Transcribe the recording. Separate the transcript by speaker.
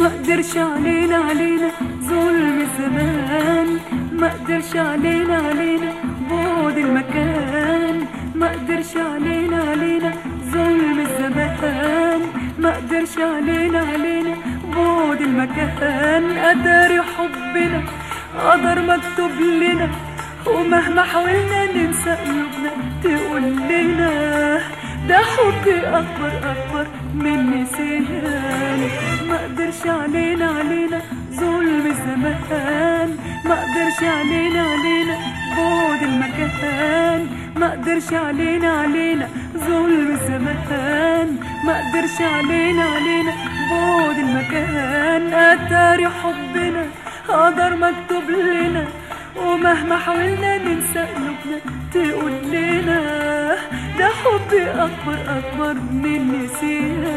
Speaker 1: ما قدرش علينا علينا ظلم زمان ما قدرش علينا علينا بعد المكان ما قدرش علينا علينا ظلم الزمان ما قدرش علينا علينا بعد المكان قدر حبنا قدر مكتوب لنا ومهما حاولنا ننسى قلوبنا تقول لنا ده حب أكبر أكبر من نسيان ما قدرش علينا علينا ظلم الزمان ما قدرش علينا علينا بعد المكان ما قدرش علينا علينا ظلم الزمان ما قدرش علينا علينا بعد المكان أتاري حبنا قدر مكتوب لنا ومهما حاولنا ننسى قلوبنا تقول لنا ده حب أكبر أكبر من نسيان